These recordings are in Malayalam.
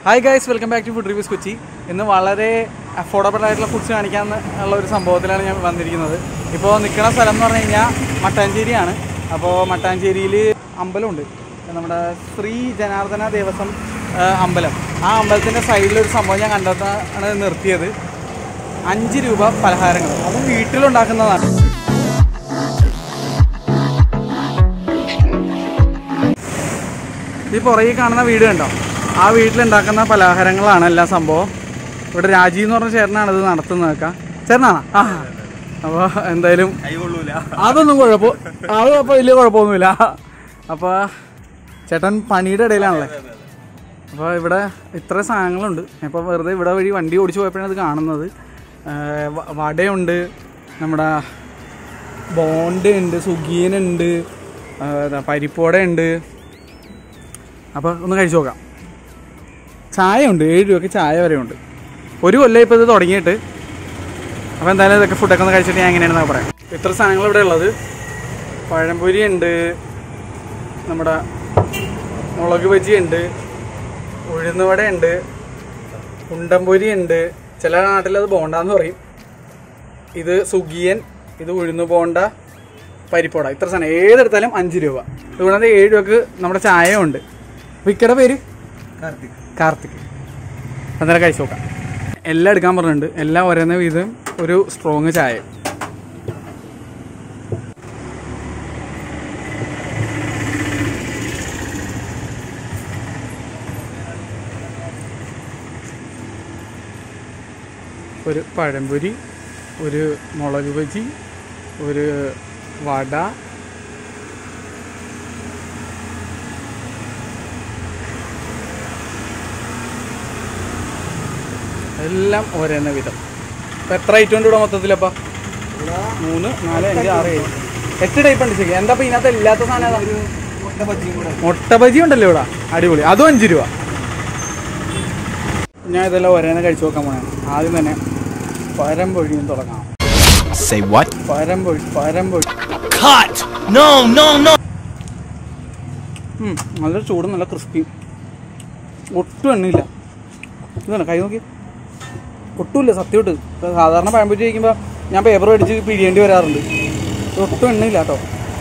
Hi guys welcome back to food reviews Kochi ഇന്ന് വളരെ അഫോർഡബിൾ ആയിട്ടുള്ള ഫുഡ്സ് കാണിക്കാൻ ഉള്ള ഒരു സംഭവത്തിലാണ് ഞാൻ വന്നിരിക്കുന്നത് ഇപ്പോൾ നിൽക്കുന്ന സ്ഥലം എന്ന് പറഞ്ഞു കഴിഞ്ഞാൽ മട്ടാഞ്ചേരിയാണ് അപ്പോൾ മട്ടാഞ്ചേരിയിൽ അമ്പലമുണ്ട് നമ്മുടെ ശ്രീ ജനാർദ്ദന ദേവസ്വം ആ, അമ്പലം ആ അമ്പലത്തിൻ്റെ സൈഡിലൊരു സംഭവം ഞാൻ കണ്ടെത്താണ് നിർത്തിയത് അഞ്ച് രൂപ പലഹാരങ്ങൾ അതും വീട്ടിലുണ്ടാക്കുന്നതാണ് ഈ പുറകിൽ കാണുന്ന വീട് കണ്ടോ ആ വീട്ടിലുണ്ടാക്കുന്ന പലഹാരങ്ങളാണ് എല്ലാ സംഭവം ഇവിടെ രാജീവ് എന്ന് പറഞ്ഞ ചേട്ടനാണ് ഇത് നടത്തുന്നതൊക്കെ ചേട്ടനാണോ ആ അപ്പോൾ എന്തായാലും അതൊന്നും കുഴപ്പം അത് അപ്പോൾ വലിയ കുഴപ്പമൊന്നുമില്ല അപ്പോൾ ചേട്ടൻ പണിയുടെ ഇടയിലാണല്ലേ അപ്പോൾ ഇവിടെ ഇത്ര സാധനങ്ങളുണ്ട് ഇപ്പോൾ വെറുതെ ഇവിടെ വഴി വണ്ടി ഓടിച്ചു പോയപ്പോഴാണ് ഇത് കാണുന്നത് ആ, വ- വടയുണ്ട് നമ്മുടെ ബോണ്ട് ഉണ്ട് സുഗീനുണ്ട് ആ, ദാ പരിപ്പോട ഉണ്ട് അപ്പോൾ ഒന്ന് കഴിച്ചു നോക്കാം ചായ ഉണ്ട് ഏഴ് രൂപയ്ക്ക് ചായ വരെ ഉണ്ട് ഒരു കൊല്ലം ഇപ്പോൾ ഇത് തുടങ്ങിയിട്ട് അപ്പോൾ എന്തായാലും ഇതൊക്കെ ഫുഡൊക്കെ ഒന്ന് കഴിച്ചിട്ട് ഞാൻ എങ്ങനെയാണെന്ന് പറയാം ഇത്ര സാധനങ്ങൾ ഇവിടെ ഉള്ളത് പഴംപൊരി ഉണ്ട് നമ്മുടെ മുളക് ബജി ഉണ്ട് ഉഴുന്നുവട ഉണ്ട് ഉണ്ടംപൊരി ഉണ്ട് ചില നാട്ടിൽ അത് ബോണ്ടാന്ന് പറയും ഇത് സുഗിയൻ ഇത് ഉഴുന്നു ബോണ്ട പരിപ്പോട ഇത്ര സാധനം ഏതെടുത്താലും അഞ്ച് രൂപ ഇതുകൂടാതെ ഏഴ് രൂപക്ക് നമ്മുടെ ചായ ഉണ്ട് വിക്കയുടെ പേര് കാർത്തിക് കാർത്തിക് അന്നേരം കഴിച്ചു നോക്കാം എല്ലാം എടുക്കാൻ പറഞ്ഞിട്ടുണ്ട് എല്ലാം ഓരോന്ന വീതം ഒരു സ്ട്രോങ് ചായ ഒരു പഴംപൊരി ഒരു മുളക് ബജി ഒരു വട എല്ലാം ഓരോന്ന വിധം ഇപ്പം എത്ര ഐറ്റം ഉണ്ട് ഇവിടെ മൊത്തത്തിലപ്പാ മൂന്ന് നാല് അഞ്ച് ആറ് ഏഴ് എട്ട് ടൈപ്പ് ഉണ്ട് ശരി എന്താ ഇപ്പം ഇതിനകത്ത് ഇല്ലാത്ത സാധനം ഏതാ? മുട്ട ബജിയും കൂടെ മുട്ട ബജി ഉണ്ടല്ലോ ഇവിടെ അടിപൊളി അതും അഞ്ച് രൂപ ഞാൻ ഇതെല്ലാം ഓരോന്ന് കഴിച്ചു നോക്കാൻ പോണേ ആദ്യം തന്നെ പരമ്പൊഴിയും തുടങ്ങാം Say what? പരമ്പൊഴി പരമ്പൊഴി Cut! No, no, no! ഉം, നല്ല ചൂടും നല്ല ക്രിസ്പിയും ഒട്ടും എണ്ണയില്ല ഇതാണ് കൈ നോക്കി ഒട്ടുമില്ല സത്യമായിട്ട് ഇപ്പൊ സാധാരണ പഴംപൊരി കഴിക്കുമ്പോൾ ഞാൻ പേപ്പർ മേടിച്ച് പിഴിയേണ്ടി വരാറുണ്ട് ഇത് ഒട്ടും എണ്ണയില്ല കേട്ടോ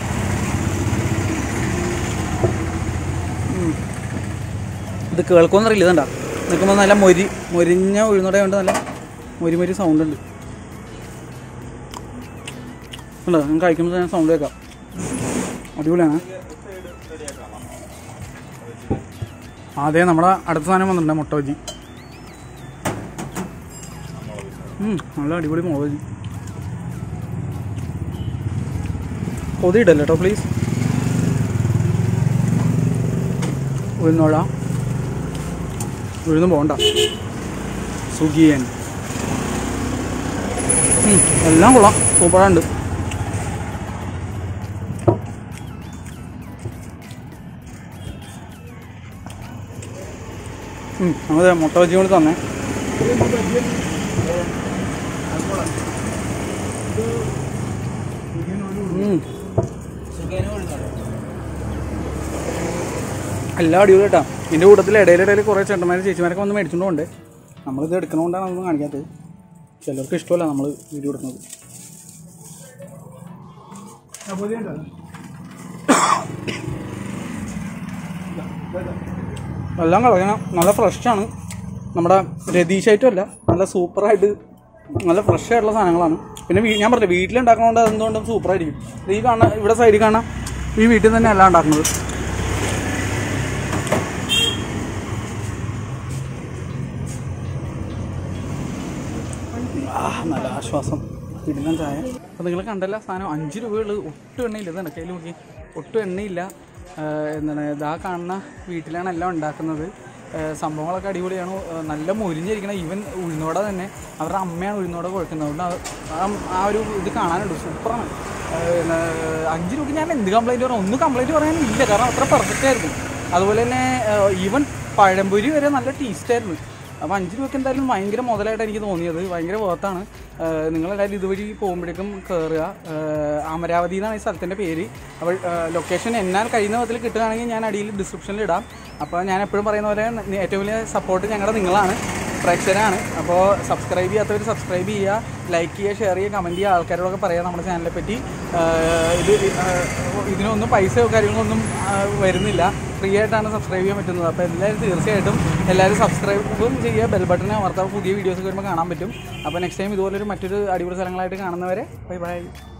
ഉം. ഇത് കേൾക്കുമെന്നറിയില്ല ഇതണ്ട നിൽക്കുമ്പോൾ നല്ല മൊരി മൊരിഞ്ഞ ഉഴുന്നട കൊണ്ട് നല്ല മൊരി മൊരി സൗണ്ട് ഉണ്ട് ഉണ്ടോ ഞാൻ കഴിക്കുമ്പോൾ തന്നെ സൗണ്ട് കേൾക്കാം അടിപൊളിയാണ് അതെ നമ്മുടെ അടുത്ത സാധനം വന്നിട്ടുണ്ട് മുട്ട ബജി ഉം, നല്ല അടിപൊളി മുളക് ബജി കൊതിയിടല്ലോ കേട്ടോ പ്ലീസ് ഉഴുന്നോള ഉഴുന്ന് പോണ്ട സുഗിയൻ ഉം, എല്ലാം കൊള്ളാം സൂപ്പറാണ്ട് അതെ മുട്ട ബജി കൂടി തന്നെ ഉം. എല്ലാം അടിപൊളി കേട്ടോ ഇതിൻ്റെ കൂട്ടത്തിൽ ഇടയിലിടയിൽ കുറേ ചേട്ടന്മാർ ചേച്ചിമാരൊക്കെ വന്ന് മേടിച്ചുകൊണ്ട് പോകണ്ടേ നമ്മളിത് എടുക്കണോണ്ടാണ് അതൊന്നും കാണിക്കാത്തത് ചിലർക്ക് ഇഷ്ടമല്ല നമ്മൾ വീഡിയോ എടുക്കുന്നത് എല്ലാം കളയണം നല്ല ഫ്രഷാണ് നമ്മുടെ രതീഷ് ഐറ്റം അല്ല നല്ല സൂപ്പറായിട്ട് നല്ല ഫ്രഷ് ആയിട്ടുള്ള സാധനങ്ങളാണ് പിന്നെ വീ- ഞാൻ പറഞ്ഞില്ല വീട്ടിലുണ്ടാക്കണോണ്ട് അതെന്തുകൊണ്ടും സൂപ്പറായിരിക്കും ഈ കാണുന്ന ഇവിടെ സൈഡിൽ കാണാം ഈ വീട്ടിൽ തന്നെ എല്ലാം ഉണ്ടാക്കുന്നത് ആ നല്ല ആശ്വാസം ഇടുന്ന ചായ അപ്പോൾ നിങ്ങൾ കണ്ടല്ല സാധനം അഞ്ച് രൂപയുള്ളൂ ഒട്ടും എണ്ണയില്ല ഇതാണ് കയ്യിൽ നോക്കി ഒട്ടും എണ്ണയില്ല ആ, എന്താണ് ഇതാ കാണുന്ന വീട്ടിലാണ് എല്ലാം ഉണ്ടാക്കുന്നത് ആ, സംഭവങ്ങളൊക്കെ അടിപൊളിയാണ് ആ, നല്ല മൊരിഞ്ഞിരിക്കണം ഈവൻ ഉഴുന്നോട തന്നെ അവരുടെ അമ്മയാണ് ഉഴുന്നോട കുഴക്കുന്നത് അതുകൊണ്ട് അത് ആ- ആ ഒരു ഇത് കാണാനുണ്ട് സൂപ്പറാണ് ആ, പിന്നെ, അഞ്ച് രൂപയ്ക്ക് ഞാൻ എന്ത് കംപ്ലൈൻറ്റ് പറയാം ഒന്നും കംപ്ലൈൻറ്റ് പറയാനില്ല കാരണം അത്ര പെർഫെക്റ്റ് ആയിരുന്നു അതുപോലെ തന്നെ ഈവൻ പഴംപൊരി വരെ നല്ല ടേസ്റ്റ് ആയിരുന്നു അപ്പോൾ അഞ്ച് രൂപയ്ക്ക് എന്തായാലും ഭയങ്കര മുതലായിട്ട് എനിക്ക് തോന്നിയത് ഭയങ്കര വേർത്താണ് നിങ്ങളെല്ലാവരും ഇതുവഴി പോകുമ്പോഴേക്കും കയറുക ഏഹ് അമരാവതി എന്നാണ് ഈ സ്ഥലത്തിൻ്റെ പേര് അപ്പോൾ ലൊക്കേഷൻ എന്നാൽ കഴിയുന്ന വിധത്തിൽ കിട്ടുകയാണെങ്കിൽ ഞാൻ അടിയിൽ ഡിസ്ക്രിപ്ഷനിൽ ഇടാം അപ്പോൾ ഞാൻ എപ്പോഴും പറയുന്ന പോലെ ന- ഏറ്റവും വലിയ സപ്പോർട്ട് ഞങ്ങളുടെ നിങ്ങളാണ് പ്രേക്ഷകരാണ് അപ്പോൾ സബ്സ്ക്രൈബ് ചെയ്യാത്തവർ സബ്സ്ക്രൈബ് ചെയ്യുക ലൈക്ക് ചെയ്യുക ഷെയർ ചെയ്യുക കമൻറ്റ് ചെയ്യുക ആൾക്കാരോടൊക്കെ പറയുക നമ്മുടെ ചാനലിനെ പറ്റി ആഹ് ഇത് ആഹ് ഇതിനൊന്നും പൈസയോ കാര്യങ്ങളൊന്നും ആഹ് വരുന്നില്ല ഫ്രീ ആയിട്ടാണ് സബ്സ്ക്രൈബ് ചെയ്യാൻ പറ്റുന്നത് അപ്പോൾ എല്ലാവരും തീർച്ചയായിട്ടും എല്ലാവരും സബ്സ്ക്രൈബും ചെയ്യുക ബെൽ ബട്ടനെ അമർത്താൻ പുതിയ വീഡിയോസ് വരുമ്പോൾ കാണാൻ പറ്റും അപ്പോൾ നെക്സ്റ്റ് ടൈം ഇതുപോലൊരു മറ്റൊരു അടിപൊളി സ്ഥലങ്ങളായിട്ട് കാണുന്നവരെ ബൈ ബൈ